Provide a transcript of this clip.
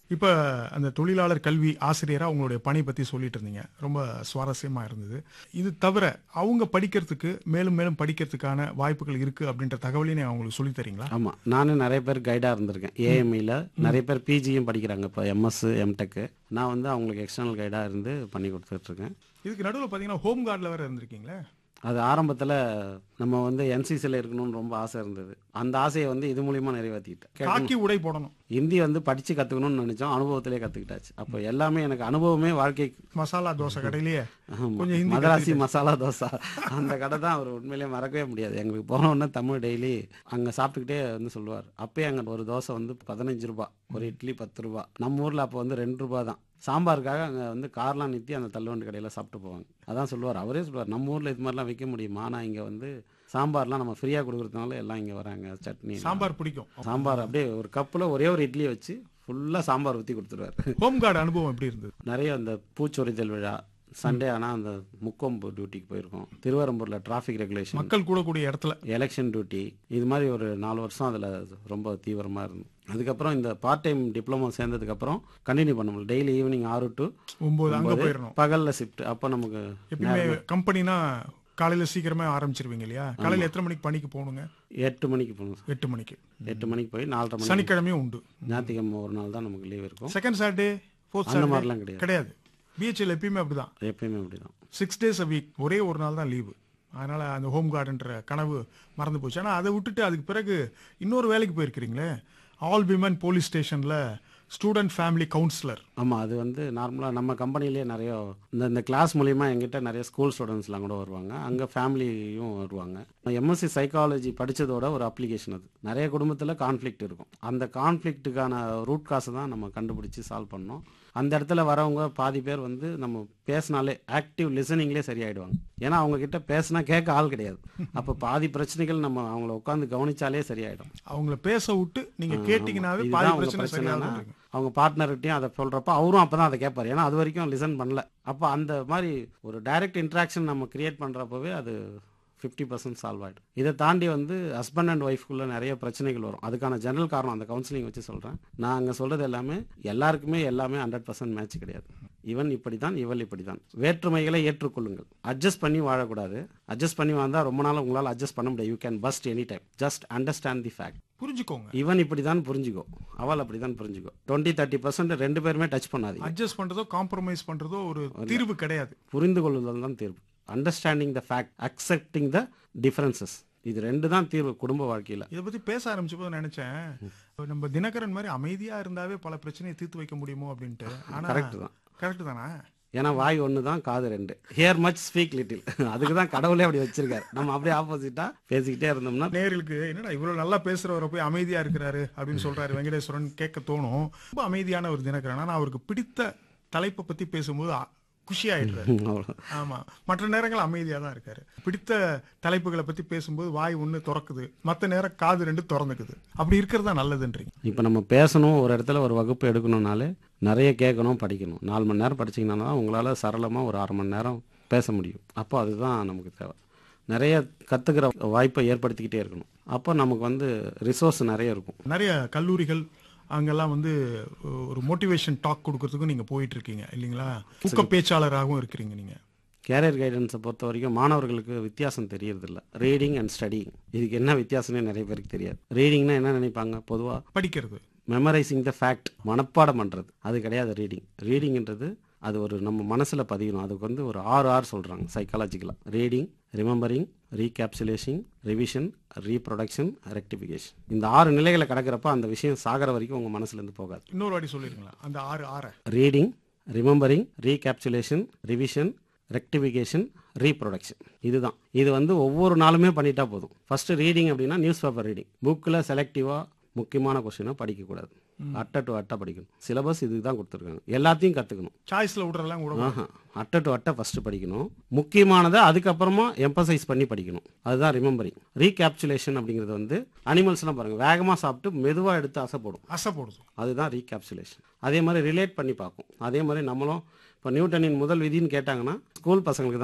இப்போ அந்த தொழிலாளர் கல்வி ஆசிரியராக உங்களுடைய பணி பற்றி சொல்லிட்டு இருந்தீங்க ரொம்ப சுவாரஸ்யமாக இருந்தது இது தவிர அவங்க படிக்கிறதுக்கு மேலும் மேலும் படிக்கிறதுக்கான வாய்ப்புகள் இருக்குது அப்படின்ற தகவலையும் நீங்க அவங்களுக்கு சொல்லித் தரீங்களா ஆமாம் நானும் நிறைய பேர் கைடாக இருந்திருக்கேன் ஏஎம்இல நிறைய பேர் பிஜியும் படிக்கிறாங்க இப்போ எம்எஸ் எம்டெக்கு நான் வந்து அவங்களுக்கு எக்ஸ்டர்னல் கைடாக இருந்து பண்ணி கொடுத்துட்ருக்கேன் இதுக்கு நடுவில் பார்த்தீங்கன்னா ஹோம் கார்டில் வேற இருந்திருக்கீங்களே அது ஆரம்பத்தில் நம்ம வந்து என்சிசியில் இருக்கணும்னு ரொம்ப ஆசை இருந்தது அந்த ஆசையை வந்து இது மூலியமா நிறைவேற்றிக்கிட்டேன் காக்கி உடை போடணும் ஹிந்தி வந்து படித்து கற்றுக்கணும்னு நினச்சோம் அனுபவத்திலே கற்றுக்கிட்டாச்சு அப்போ எல்லாமே எனக்கு அனுபவமே வாழ்க்கை மசாலா தோசை கடையிலேயே ஆமா. கொஞ்சம் ஹிந்தி மதராசி மசாலா தோசை அந்த கடை தான் அவர் உண்மையிலேயே மறக்கவே முடியாது எங்களுக்கு போன உடனே தமிழ் டெய்லி அங்கே சாப்பிட்டுக்கிட்டே வந்து சொல்லுவார் அப்பயே அங்கே ஒரு தோசை வந்து பதினஞ்சு ரூபா ஒரு இட்லி பத்து ரூபா நம்ம ஊரில் அப்போ வந்து ரெண்டு ரூபா தான் சாம்பாருக்காக அங்கே வந்து கார்லாம் நிறுத்தி அந்த தள்ளுவண்டி கடையில் சாப்பிட்டு போவாங்க அதான் சொல்லுவார் அவரே சொல்லுவார் நம்ம ஊரில் இது மாதிரிலாம் விற்க முடியுமா ஆனால் இங்கே வந்து சாம்பார்லாம் நம்ம ஃப்ரீயாக கொடுக்குறதுனால எல்லாம் இங்கே வராங்க சட்னி சாம்பார் பிடிக்கும் சாம்பார் அப்படியே ஒரு கப்பில் ஒரே ஒரு இட்லியை வச்சு ஃபுல்லாக சாம்பார் ஊற்றி கொடுத்துருவார் ஹோம் கார்டு அனுபவம் எப்படி இருந்தது நிறைய அந்த பூச்சொரிதல் விழா சண்டே ஆனால் அந்த முக்கொம்பு டியூட்டிக்கு போயிருக்கோம் திருவரம்பூரில் டிராஃபிக் ரெகுலேஷன் மக்கள் கூடக்கூடிய இடத்துல எலெக்ஷன் டியூட்டி இது மாதிரி ஒரு நாலு வருஷம் அதில் ரொம்ப தீவிரமாக இருந்தோம் அதுக்கப்புறம் இந்த பார்ட் டைம் டிப்ளமோ சேர்ந்ததுக்கப்புறம் கண்டினியூ பண்ண முடியல டெய்லி ஈவினிங் ஆறு டு ஒன்பது அங்கே போயிடணும் பகலில் ஷிஃப்ட் அப்போ நமக்கு எப்பயுமே கம்பெனினா காலையில் சீக்கிரமே ஆரம்பிச்சிருவீங்க இல்லையா காலையில் எத்தனை மணிக்கு பணிக்கு போகணுங்க எட்டு மணிக்கு போகணும் சார். எட்டு மணிக்கு எட்டு மணிக்கு போய் நாலரை மணி சனிக்கிழமையும் உண்டு ஞாயிற்றுக்கிழமை ஒரு நாள் தான் நமக்கு லீவ் இருக்கும் செகண்ட் சாட்டர்டே ஃபோர்த் அந்த சாட்டர்டே மாதிரிலாம் கிடையாது கிடையாது பிஹெச்எல் எப்பயுமே அப்படிதான் எப்பயுமே அப்படி தான் சிக்ஸ் டேஸ் அ வீக் ஒரே ஒரு நாள் தான் லீவு அதனால அந்த ஹோம் கார்டுன்ற கனவு மறந்து போச்சு ஆனால் அதை விட்டுட்டு அதுக்கு பிறகு இன்னொரு வேலைக்கு போயிருக்கிறீங்களே ஆல் விமன் போலீஸ் ஸ்டேஷனில் ஸ்டூடெண்ட் ஃபேமிலி கவுன்சிலர் ஆமாம் அது வந்து நார்மலாக நம்ம கம்பெனிலேயே நிறைய இந்த இந்த கிளாஸ் மூலியமாக எங்கிட்ட நிறைய ஸ்கூல் ஸ்டூடெண்ட்ஸ்லாம் கூட வருவாங்க அங்கே ஃபேமிலியும் வருவாங்க எம்எஸ்சி சைக்காலஜி படித்ததோட ஒரு அப்ளிகேஷன் அது நிறைய குடும்பத்தில் கான்ஃப்ளிக்ட் இருக்கும் அந்த கான்ஃப்ளிக்ட்டுக்கான ரூட் காசை தான் நம்ம கண்டுபிடிச்சி சால்வ் பண்ணோம் அந்த இடத்துல வரவங்க பாதி பேர் வந்து நம்ம பேசினாலே ஆக்டிவ் லிசனிங்லேயே சரியாயிடுவாங்க ஏன்னா அவங்க கிட்ட பேசினா கேட்க ஆள் கிடையாது அப்போ பாதி பிரச்சனைகள் நம்ம அவங்கள உட்காந்து கவனிச்சாலே சரியாயிடும் அவங்கள பேச விட்டு நீங்கள் கேட்டிங்கனாவே இதுதான் பாதி அவங்க பிரச்சனை பிரச்சனைனா, சரியாக அவங்க பார்ட்னர்கிட்டையும் அதை சொல்றப்ப அவரும் அப்பதான் அதை கேட்பாரு ஏன்னா அது வரைக்கும் லிசன் பண்ணல அப்போ அந்த மாதிரி ஒரு டைரக்ட் இன்ட்ராக்ஷன் நம்ம கிரியேட் பண்றப்பவே அது ஃபிஃப்டி பர்சன்ட் சால்வ் ஆகிடும் இதை தாண்டி வந்து ஹஸ்பண்ட் அண்ட் ஒய்ஃப்குள்ள நிறைய பிரச்சனைகள் வரும் அதுக்கான ஜெனரல் காரணம் அந்த கவுன்சிலிங் வச்சு சொல்கிறேன் நான் அங்கே சொல்கிறது எல்லாமே எல்லாருக்குமே எல்லாமே ஹண்ட்ரட் பர்சன்ட் மேட்ச் கிடையாது இவன் இப்படி தான் இவள் இப்படி தான் வேற்றுமைகளை ஏற்றுக்கொள்ளுங்கள் அட்ஜஸ்ட் பண்ணி வாழக்கூடாது அட்ஜஸ்ட் பண்ணி வாழ்ந்தால் ரொம்ப நாள் உங்களால் அட்ஜஸ்ட் பண்ண முடியாது you can burst any time just understand the fact புரிஞ்சுக்கோங்க இவன் இப்படி தான் புரிஞ்சுக்கோ அவள் அப்படி தான் புரிஞ்சுக்கோ டுவெண்ட்டி தேர்ட்டி பர்சன்ட் ரெண்டு பேருமே டச் பண்ணாதீங்க அட்ஜஸ்ட் பண்ணுறதோ காம்ப்ரமைஸ் பண்ணுறதோ ஒரு தீர்வு கிடையாது புரிந்து கொள்ளுதல் தான் தீர்வு understanding the fact accepting the differences இது ரெண்டு தான் தீர்வு குடும்ப வாழ்க்கையில் இதை பத்தி பேச ஆரம்பிச்சப்போ நினைச்சேன் நம்ம தினகரன் மாதிரி அமைதியா இருந்தாவே பல பிரச்சனையை தீர்த்து வைக்க முடியுமோ அப்படின்ட்டு ஆனா கரெக்ட் தான் கரெக்ட் தானே ஏன்னா வாய் ஒன்று தான் காது ரெண்டு ஹியர் மச் ஸ்பீக் லிட்டில் அதுக்கு தான் கடவுளே அப்படி வச்சிருக்காரு நம்ம அப்படியே ஆப்போசிட்டா பேசிக்கிட்டே இருந்தோம்னா நேர்களுக்கு என்னடா இவ்வளவு நல்லா பேசுறவரை போய் அமைதியா இருக்கிறாரு அப்படின்னு சொல்றாரு வெங்கடேஸ்வரன் கேட்க தோணும் ரொம்ப அமைதியான ஒரு தினகரன் ஆனா அவருக்கு பிடித்த தலைப்பை பத்தி பேசும்போது அ- குஷி ஆயிடுறாரு அவ்வளோ ஆமா மற்ற நேரங்கள் அமைதியா தான் இருக்காரு பிடித்த தலைப்புகளை பத்தி பேசும்போது வாய் ஒண்ணு திறக்குது மத்த நேரம் காது ரெண்டு திறந்துக்குது அப்படி இருக்கிறது தான் நல்லதுன்றீங்க இப்போ நம்ம பேசணும் ஒரு இடத்துல ஒரு வகுப்பு எடுக்கணும்னாலே நிறைய கேட்கணும் படிக்கணும் நாலு மணி நேரம் படிச்சீங்கன்னா தான் உங்களால் சரளமாக ஒரு அரை மணி நேரம் பேச முடியும் அப்போ அதுதான் நமக்கு தேவை நிறைய கற்றுக்கிற வாய்ப்பை ஏற்படுத்திக்கிட்டே இருக்கணும் அப்போ நமக்கு வந்து ரிசோர்ஸ் நிறைய இருக்கும் நிறைய கல்லூரிகள் அங்கெல்லாம் வந்து ஒரு மோட்டிவேஷன் டாக் கொடுக்கறதுக்கும் நீங்க போயிட்டு இருக்கீங்க இல்லைங்களா ஊக்க பேச்சாளராகவும் இருக்கிறீங்க நீங்க கேரியர் கைடன்ஸை பொறுத்த வரைக்கும் மாணவர்களுக்கு வித்தியாசம் தெரியறதில்ல ரீடிங் அண்ட் ஸ்டடிங் இதுக்கு என்ன வித்தியாசம்னே நிறைய பேருக்கு தெரியாது ரீடிங்னா என்ன நினைப்பாங்க பொதுவாக படிக்கிறது மெமரைசிங் த ஃபேக்ட் மனப்பாடம் பண்ணுறது அது கிடையாது ரீடிங் ரீடிங்ன்றது அது ஒரு நம்ம மனசில் பதியணும் அதுக்கு வந்து ஒரு ஆறு ஆறு சொல்கிறாங்க சைக்காலஜிக்கலாக reading remembering recapsulation revision reproduction rectification இந்த ஆறு நிலைகளை கடக்கிறப்ப அந்த விஷயம் சாகிற வரைக்கும் உங்கள் மனசுலேருந்து போகாது இன்னொரு வாட்டி சொல்லிருங்களா அந்த ஆறு ஆற reading remembering recapsulation revision rectification reproduction இதுதான் இது வந்து ஒவ்வொரு நாளுமே பண்ணிட்டா போதும் ஃபர்ஸ்ட் ரீடிங் அப்படின்னா நியூஸ் பேப்பர் ரீடிங் புக்கில் செலக்டிவாக முக்கியமான கொஸ்டினை படிக்கக்கூடாது அட்டை டு அட்டை படிக்கணும் சிலபஸ் இதுக்கு தான் கொடுத்துருக்காங்க எல்லாத்தையும் கற்றுக்கணும் சாய்ஸ்ல விடுறதெல்லாம் கூட ஆஹா அட்டை டு அட்டை ஃபஸ்ட்டு படிக்கணும் முக்கியமானதை அதுக்கப்புறமா எம்பசைஸ் பண்ணி படிக்கணும் அதுதான் ரிமெம்பரிங் ரீகேப்சுலேஷன் அப்படிங்கிறது வந்து அனிமல்ஸ்லாம் பாருங்கள் வேகமாக சாப்பிட்டு மெதுவாக எடுத்து அசைப்படும் அசை போடுது அதுதான் ரீகேப்சுலேஷன் அதே மாதிரி ரிலேட் பண்ணி பார்க்கும் அதே மாதிரி நம்மளும் இப்போ நியூட்டனின் முதல் விதின்னு கேட்டாங்கன்னா ஸ்கூல் பசங்களுக்கு தான்